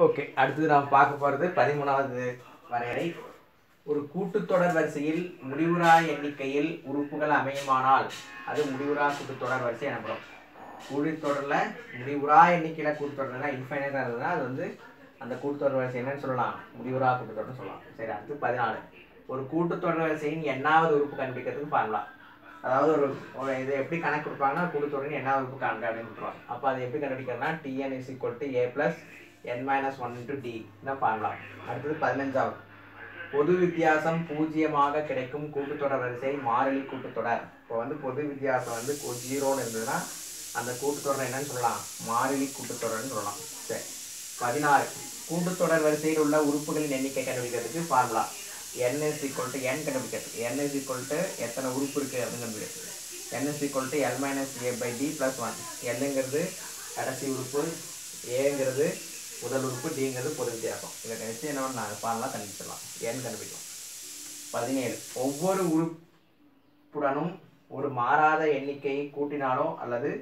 okay அடுத்தது நாம் பார்க்க போகிறது பதிமூணாவது வரையறை ஒரு கூட்டுத்தொடர் வரிசையில் முடிவுறா எண்ணிக்கையில் உறுப்புகள் அமையுமானால் அது முடிவுறா கூட்டுத்தொடர் வரிசை எனப்படும் கூட்டுத்தொடரில் முடிவுறா எண்ணிக்கையில் கூட்டுத்தொடர்னா இன்ஃபைனட்டாக இருந்ததுன்னா அது வந்து அந்த கூட்டுத்தொடர் வரிசை என்னன்னு சொல்லலாம் முடிவுறா கூட்டுத்தொடர்னு சொல்லலாம் சரி அடுத்து பதினாலு ஒரு கூட்டுத்தொடர் வரிசையின் எண்ணாவது உறுப்பு கண்டுபிடிக்கிறதுக்கு பார்க்கலாம் அதாவது ஒரு ஒரு இதை எப்படி கணக்கு கொடுப்பாங்கன்னா கூட்டுத்தொடரின் எண்ணாவது உறுப்பு காண்க அப்படின்னு கொடுப்பாங்க அப்போ அதை எப்படி கண்டுபிடிக்கிறதுனா TN is equal to A plus N minus one into D தான் பார்க்கலாம் அடுத்தது பதினஞ்சாவது பொது வித்தியாசம் பூஜ்ஜியமாக கிடைக்கும் கூட்டுத்தொடர் வரிசை மாறிலி கூட்டுத்தொடர் இப்போ வந்து பொது வித்தியாசம் வந்து ஜீரோன்னு இருந்ததுன்னா அந்த கூட்டுத்தொடர் என்னன்னு சொல்லலாம் மாறிலி கூட்டுத்தொடர்னு சொல்லலாம் சரி பதினாறு கூட்டுத்தொடர் வரிசையில் உள்ள உறுப்புகளின் எண்ணிக்கை கண்டுபிடிக்கிறதுக்கு formula n is equal to n கண்டுபிடிக்கிறது n இஸ் ஈக்குவல் டு எத்தனை உறுப்பு இருக்குது அப்படின்னு கண்டுபிடிக்கிறது n is equal to L minus A by D plus one எல்லுங்கிறது கடைசி உறுப்பு ஏங்கிறது முதல் உறுப்பு டிங்கிறது பொது வித்தியாசம் இதை கணிச்சு என்ன பண்ணலாம் ஃபார்முலா கண்டுபிடிச்சிடலாம் n கண்டுபிடிக்கலாம் பதினேழு ஒவ்வொரு உறுப்புடனும் ஒரு மாறாத எண்ணிக்கையை கூட்டினாலோ அல்லது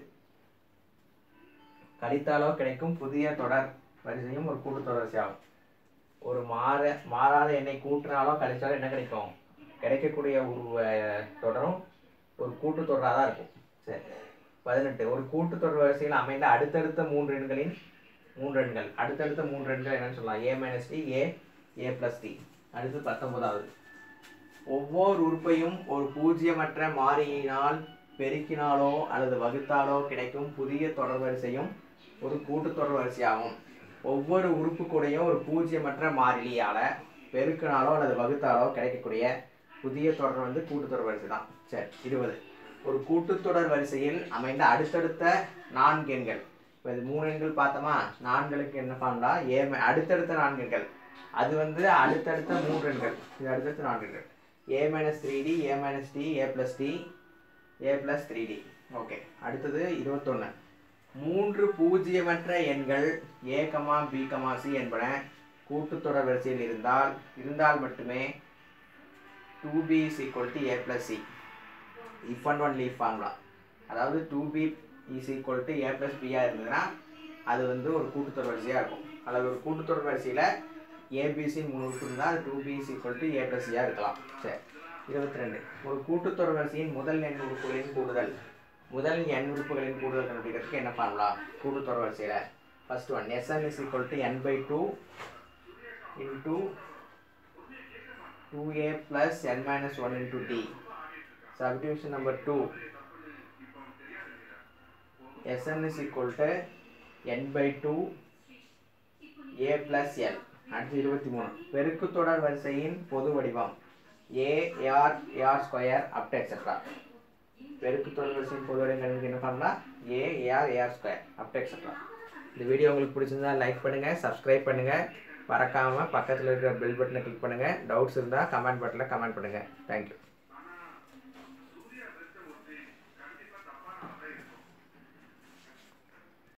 கழித்தாலோ கிடைக்கும் புதிய தொடர் வரிசையும் ஒரு கூட்டுத்தொடர் வரிசையாகும் ஒரு மாற மாறாத எண்ணை கூட்டினாலோ கழிச்சாலோ என்ன கிடைக்கும் கிடைக்கக்கூடிய ஒரு அஹ், தொடரும் ஒரு கூட்டுத்தொடராக தான் இருக்கும் சரி பதினெட்டு ஒரு கூட்டுத்தொடர் வரிசையில் அமைந்த அடுத்தடுத்த மூன்று எண்களின் மூன்று எண்கள் அடுத்தடுத்த மூன்று எண்கள் என்னன்னு சொல்லலாம் A minus D A A plus D அடுத்து பத்தொன்பதாவது ஒவ்வொரு உறுப்பையும் ஒரு பூஜ்ஜியமற்ற மாறியினால் பெருக்கினாலோ அல்லது வகுத்தாலோ கிடைக்கும் புதிய தொடர் வரிசையும் ஒரு கூட்டுத்தொடர் வரிசையாகும் ஒவ்வொரு உறுப்பு கூடயும் ஒரு பூஜ்ஜியமற்ற மாறிலியால் பெருக்கினாலோ அல்லது வகுத்தாலோ கிடைக்கக்கூடிய புதிய தொடர் வந்து கூட்டுத்தொடர் வரிசை தான் சரி இருபது ஒரு கூட்டுத்தொடர் வரிசையில் அமைந்த அடுத்தடுத்த நான்கு எண்கள் இப்போ இது மூணு எண்கள் பார்த்தோமா நான்களுக்கு என்ன பண்ணலாம் ஏ ம- அடுத்தடுத்த நான்கு எண்கள் அது வந்து அடுத்தடுத்த மூன்று எண்கள் இது அடுத்தடுத்த நான்கு எண்கள் A minus three D A minus D A plus D A plus three D okay அடுத்தது இருபத்தொன்று மூன்று பூஜ்ஜியமற்ற எண்கள் A comma B comma C என்பன கூட்டுத்தொடர் வரிசையில் இருந்தால் இருந்தால் மட்டுமே two B is equal to A plus C if and only formula அதாவது two B is equal to A plus பியாக இருந்ததுன்னா அது வந்து ஒரு கூட்டுத்தொடர் வரிசையாக இருக்கும் அல்லது ஒரு கூட்டுத்தொடர் வரிசையில் ஏபிசி மூணு உறுப்பு இருந்தால் அது two B is equal to A plus சியாக இருக்கலாம் சரி இருபத்தி ரெண்டு ஒரு கூட்டுத்தொடர் வரிசையின் முதல் எண் உறுப்புகளின் கூடுதல் முதல் எண் உறுப்புகளின் கூடுதல் கண்டுபிடிக்கிறதுக்கு என்ன பண்ணலாம் கூட்டுத்தொடர் வரிசையில் first one SN is equal to N by two into two A plus N minus one into D subdivision number 2 Sn is equal to n by 2 a plus l அடுத்து இருபத்தி மூணு பெருக்குத்தொடர் வரிசையின் பொது வடிவம் ஏ ஏஆர் ஏஆர் ஸ்கொயர் அப்ட் etcetera பெருக்குத்தொடர் வரிசையின் பொது வடிவம் என்ன பண்ணலாம் ஏ ஏஆர் ஏஆர் ஸ்கொயர் அப்ட் எக்ஸெட்ரா இந்த வீடியோ உங்களுக்கு பிடிச்சிருந்தா லைக் பண்ணுங்கள் சப்ஸ்கிரைப் பண்ணுங்கள் மறக்காமல் பக்கத்தில் இருக்கிற பெல் பட்டனை கிளிக் பண்ணுங்கள் டவுட்ஸ் இருந்தால் கமெண்ட் பட்டனில் கமெண்ட் பண்ணுங்கள் தேங்க்யூ